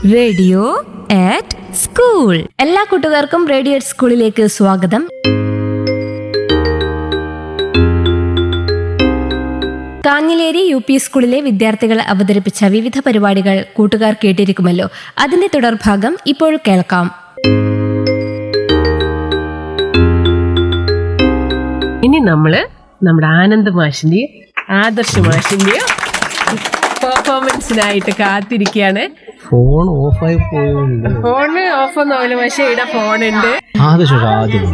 radio ആറ്റ് school എല്ലാ കൂട്ടുകാർക്കും radio at സ്കൂളിലേക്ക് സ്വാഗതം കാഞ്ഞിലേരി യു പി സ്കൂളിലെ വിദ്യാർത്ഥികൾ അവതരിപ്പിച്ച വിവിധ പരിപാടികൾ കൂട്ടുകാർ കേട്ടിരിക്കുമല്ലോ അതിന്റെ തുടർഭാഗം ഇപ്പോൾ കേൾക്കാം ഇനി നമ്മള് നമ്മുടെ ആനന്ദ് മാഷിന്റെയും ആദർശ് മാഷിന്റെയും പെർഫോമൻസിനായിട്ട് കാത്തിരിക്കുകയാണ് ഫോൺ ഓഫായി പോയുണ്ട് ഫോണ് ഓഫ് ഒന്നും പക്ഷേ ഇവിടെ ഫോണുണ്ട് ആദ്യം ആദ്യം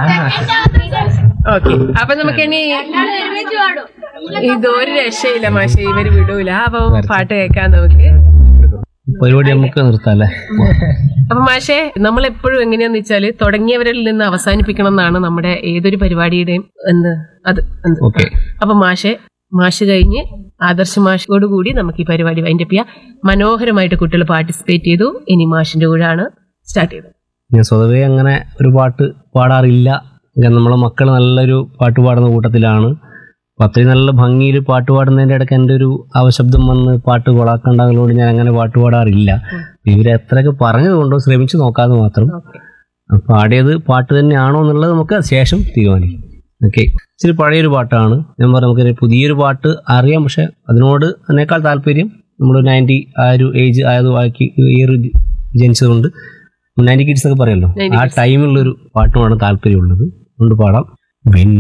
ഓക്കെ അപ്പൊ നമുക്ക് ഇനി ഇത് ഒരു രക്ഷയില്ല മാഷെ ഇവര് വിടൂല അപ്പൊ പാട്ട് കേൾക്കാൻ നമുക്ക് പരിപാടി നമുക്ക് നിർത്താല്ലേ അപ്പൊ മാഷെ നമ്മൾ എപ്പോഴും എങ്ങനെയാന്ന് വെച്ചാല് തുടങ്ങിയവരിൽ നിന്ന് അവസാനിപ്പിക്കണം എന്നാണ് നമ്മുടെ ഏതൊരു പരിപാടിയുടെയും എന്ത് അത് എന്ത് ഓക്കെ അപ്പൊ മാഷെ മാഷ് കഴിഞ്ഞ് ആദർശ മാഷോട് കൂടി നമുക്ക് ഈ പരിപാടി വൈൻഡപ്പ് ചെയ്യാം മനോഹരമായിട്ട് കുട്ടികൾ പാർട്ടിസിപ്പേറ്റ് ചെയ്തു ഇനി മാഷിന്റെ കൂടാണ് സ്റ്റാർട്ട് ചെയ്തത് ഞാൻ സ്വതവേ അങ്ങനെ ഒരു പാട്ട് പാടാറില്ല കാരണം നമ്മളെ മക്കൾ നല്ലൊരു പാട്ട് പാടുന്ന കൂട്ടത്തിലാണ് അപ്പം അത്രയും നല്ല ഭംഗിയിൽ പാട്ട് പാടുന്നതിൻ്റെ ഇടയ്ക്ക് എൻ്റെ ഒരു അവശബ്ദം വന്ന് പാട്ട് കൊളാക്കണ്ടാകുന്നതുകൊണ്ട് ഞാൻ അങ്ങനെ പാട്ട് പാടാറില്ല ഇവരെ എത്രയൊക്കെ പറഞ്ഞതുകൊണ്ടോ ശ്രമിച്ചു നോക്കാതെ മാത്രം അപ്പം പാടിയത് പാട്ട് തന്നെയാണോ എന്നുള്ളത് നമുക്ക് ശേഷം തീരുമാനിക്കാം ഓക്കെ ഇച്ചിരി പഴയൊരു പാട്ടാണ് ഞാൻ പറഞ്ഞു നമുക്ക് പുതിയൊരു പാട്ട് അറിയാം പക്ഷെ അതിനോട് അതിനേക്കാൾ താല്പര്യം നമ്മൾ നയൻറ്റി ആ ഒരു ഏജ് ആയതുമാക്കി ഈ ഒരു ജനിച്ചതുകൊണ്ട് നയൻറ്റി കിഡ്സ് ഒക്കെ പറയല്ലോ 90 ആ ടൈമിലുള്ളൊരു പാട്ടുമാണ് താല്പര്യമുള്ളത് കൊണ്ട് പാടാം വെൻ